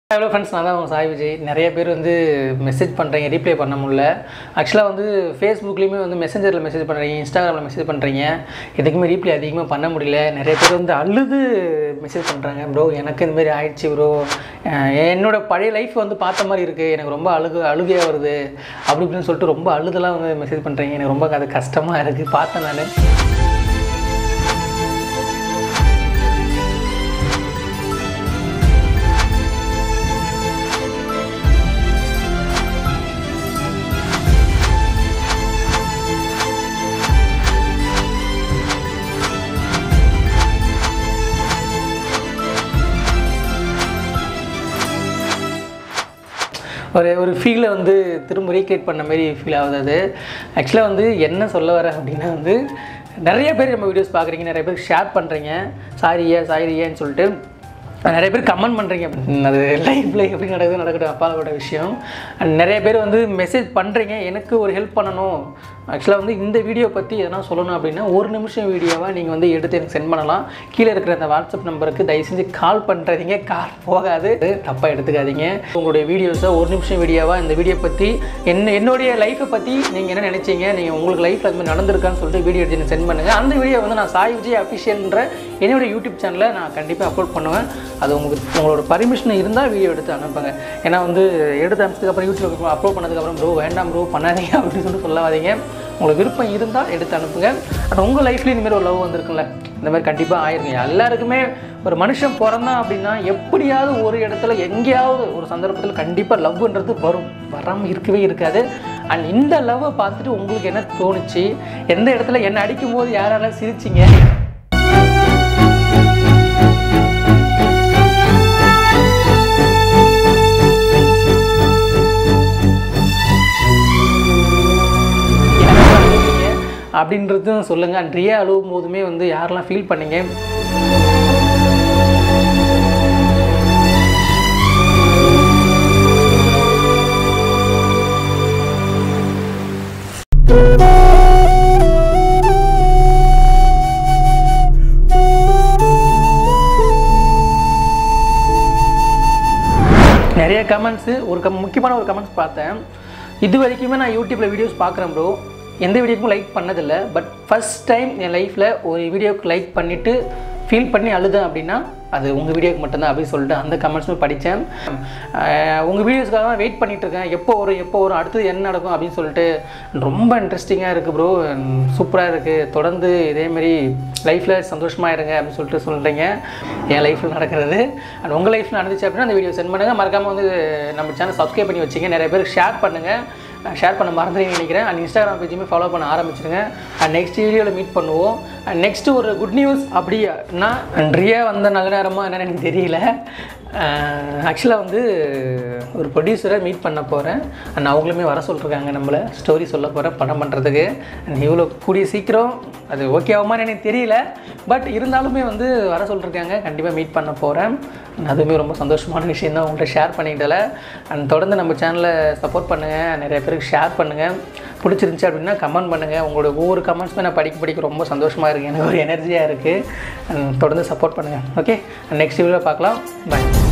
hello friends நான் தான் உங்கள் சாய் விஜய் நிறைய பேர் வந்து மெசேஜ் பண்ணுறீங்க ரீப்ளை பண்ண முடியல ஆக்சுவலாக வந்து ஃபேஸ்புக்லேயுமே வந்து மெசேஞ்சரில் மெசேஜ் பண்ணுறீங்க இன்ஸ்டாகிராமில் மெசேஜ் பண்ணுறீங்க எதுக்குமே ரீப்ளை அதிகமாக பண்ண முடியல நிறைய பேர் வந்து அழுது மெசேஜ் பண்ணுறாங்க ப்ரோ எனக்கு இந்த மாதிரி ஆயிடுச்சு ப்ரோ என்னோட பழைய லைஃப் வந்து பார்த்த மாதிரி இருக்குது எனக்கு ரொம்ப அழுகு அழுகையாக வருது அப்படி இப்படின்னு சொல்லிட்டு ரொம்ப அழுதெல்லாம் வந்து மெசேஜ் பண்ணுறீங்க எனக்கு ரொம்ப அது கஷ்டமாக இருக்குது பார்த்தேன் நான் ஒரு ஒரு ஃபீலை வந்து திரும்ப ரீக்ரியேட் பண்ண மாதிரி ஃபீல் ஆகுது அது ஆக்சுவலாக வந்து என்ன சொல்ல வரேன் அப்படின்னா வந்து நிறைய பேர் நம்ம வீடியோஸ் பார்க்குறீங்க நிறைய பேர் ஷேர் பண்ணுறீங்க சாரியா சாரியான்னு சொல்லிட்டு நிறைய பேர் கமெண்ட் பண்ணுறீங்க அது லைஃப்பில் எப்படி நடக்குது நடக்கட்டும் அப்பாவோட விஷயம் அண்ட் நிறைய பேர் வந்து மெசேஜ் பண்ணுறீங்க எனக்கு ஒரு ஹெல்ப் பண்ணணும் ஆக்சுவலாக வந்து இந்த வீடியோ பற்றி எதனா சொல்லணும் அப்படின்னா ஒரு நிமிஷம் வீடியோவாக நீங்கள் வந்து எடுத்து எனக்கு சென்ட் பண்ணலாம் கீழே இருக்கிற அந்த வாட்ஸ்அப் நம்பருக்கு தயவு செஞ்சு கால் பண்ணுறீங்க கால் போகாது தப்பாக எடுத்துக்காதீங்க உங்களுடைய வீடியோஸை ஒரு நிமிஷம் வீடியோவாக இந்த வீடியோ பற்றி என்ன என்னுடைய லைஃப்பை பற்றி நீங்கள் என்ன நினைச்சீங்க நீங்கள் உங்களுக்கு லைஃப்பில் அது மாதிரி நடந்திருக்கான்னு சொல்லிட்டு வீடியோ எடுத்து எனக்கு சென்ட் பண்ணுங்கள் அந்த வீடியோ வந்து நான் சாய் விஜய் அஃபிஷியல்ன்ற என்னுடைய யூடியூப் சேனலில் நான் கண்டிப்பாக அப்லோட் பண்ணுவேன் அது உங்களுக்கு உங்களோட பர்மிஷன் இருந்தால் வீடியோ எடுத்து அனுப்புங்க ஏன்னா வந்து எடுத்து அனுப்பிச்சதுக்கப்புறம் யூடியூப் அப்லோட் பண்ணதுக்கப்புறம் ப்ரோ வேண்டாம் ப்ரோ பண்ணாதீங்க அப்படின்னு சொல்லிட்டு சொல்லாதீங்க உங்களுக்கு விருப்பம் இருந்தால் எடுத்து அனுப்புங்க அண்ட் உங்கள் லைஃப்லேயும் இந்தமாரி ஒரு லவ் வந்திருக்குல்ல இந்த மாதிரி கண்டிப்பாக ஆயிருங்க எல்லாருக்குமே ஒரு மனுஷன் பிறந்தான் அப்படின்னா எப்படியாவது ஒரு இடத்துல எங்கேயாவது ஒரு சந்தர்ப்பத்தில் கண்டிப்பாக லவ்ன்றது வரும் வராமல் இருக்கவே இருக்காது அண்ட் இந்த லவ்வை பார்த்துட்டு உங்களுக்கு என்ன தோணுச்சு எந்த இடத்துல என்ன அடிக்கும் போது யாரெல்லாம் சிரிச்சிங்க அப்படின்றதும் சொல்லுங்கள் அண்ட் ரியா அழுவும் போதுமே வந்து யாரெல்லாம் ஃபீல் பண்ணீங்க நிறைய கமெண்ட்ஸு ஒரு கம் முக்கியமான ஒரு கமெண்ட்ஸ் பார்த்தேன் இது வரைக்குமே நான் யூடியூப்பில் வீடியோஸ் பார்க்குறேன் ப்ரோ எந்த வீடியோக்கும் லைக் பண்ணதில்லை பட் ஃபஸ்ட் டைம் என் லைஃப்பில் ஒரு வீடியோக்கு லைக் பண்ணிவிட்டு ஃபீல் பண்ணி அழுதேன் அப்படின்னா அது உங்கள் வீடியோக்கு மட்டும்தான் அப்படின்னு சொல்லிட்டு அந்த கமெண்ட்ஸும் படித்தேன் உங்கள் வீடியோஸ்க்காக தான் வெயிட் பண்ணிகிட்ருக்கேன் எப்போ வரும் எப்போ வரும் அடுத்தது என்ன நடக்கும் அப்படின்னு சொல்லிட்டு ரொம்ப இன்ட்ரெஸ்டிங்காக இருக்குது ப்ரோ சூப்பராக இருக்குது தொடர்ந்து இதேமாரி லைஃப்பில் சந்தோஷமாக இருங்க அப்படின்னு சொல்லிட்டு சொல்கிறீங்க என் லைஃப்பில் நடக்கிறது அண்ட் உங்கள் லைஃப்பில் நடந்துச்சு அப்படின்னா அந்த வீடியோ சென்ட் பண்ணுங்கள் மறக்காமல் வந்து நம்ம சேனல் சப்ஸ்கிரைப் பண்ணி வச்சிங்க நிறைய பேர் ஷேர் பண்ணுங்கள் ஷேர் பண்ண மறந்துடுங்க நினைக்கிறேன் அண்ட் இன்ஸ்டாகிராம் பேஜுமே ஃபாலோ பண்ண ஆரம்பிச்சிருங்க அண்ட் நெக்ஸ்ட் வீடியோவில் மீட் பண்ணுவோம் அண்ட் நெக்ஸ்ட்டு ஒரு குட் நியூஸ் அப்படின்னா ரியா வந்த நல்ல நேரமாக என்னன்னு எனக்கு தெரியல ஆக்சுவலாக வந்து ஒரு ப்ரொடியூசரை மீட் பண்ண போகிறேன் அண்ட் அவங்களுமே வர சொல்லிருக்காங்க நம்மளை ஸ்டோரி சொல்ல போகிறேன் படம் பண்ணுறதுக்கு அண்ட் இவ்வளோ கூடிய சீக்கிரம் அது ஓகே ஆகுமான்னு எனக்கு தெரியல பட் இருந்தாலுமே வந்து வர சொல்லிருக்காங்க கண்டிப்பாக மீட் பண்ண போகிறேன் அதுவுமே ரொம்ப சந்தோஷமான விஷயம் தான் உங்கள்கிட்ட ஷேர் பண்ணிக்கிட்டல அண்ட் தொடர்ந்து நம்ம சேனலை சப்போர்ட் பண்ணுங்கள் நிறைய பேருக்கு ஷேர் பண்ணுங்கள் பிடிச்சிருந்துச்சி அப்படின்னா கமெண்ட் பண்ணுங்கள் உங்களோட ஒவ்வொரு கமெண்ட்ஸுமே நான் படிக்க படிக்க ரொம்ப சந்தோஷமாக இருக்குது எனக்கு ஒரு எனர்ஜியாக இருக்குது தொடர்ந்து சப்போர்ட் பண்ணுங்கள் ஓகே நெக்ஸ்ட் வீடியோவில் பார்க்கலாம் பாய்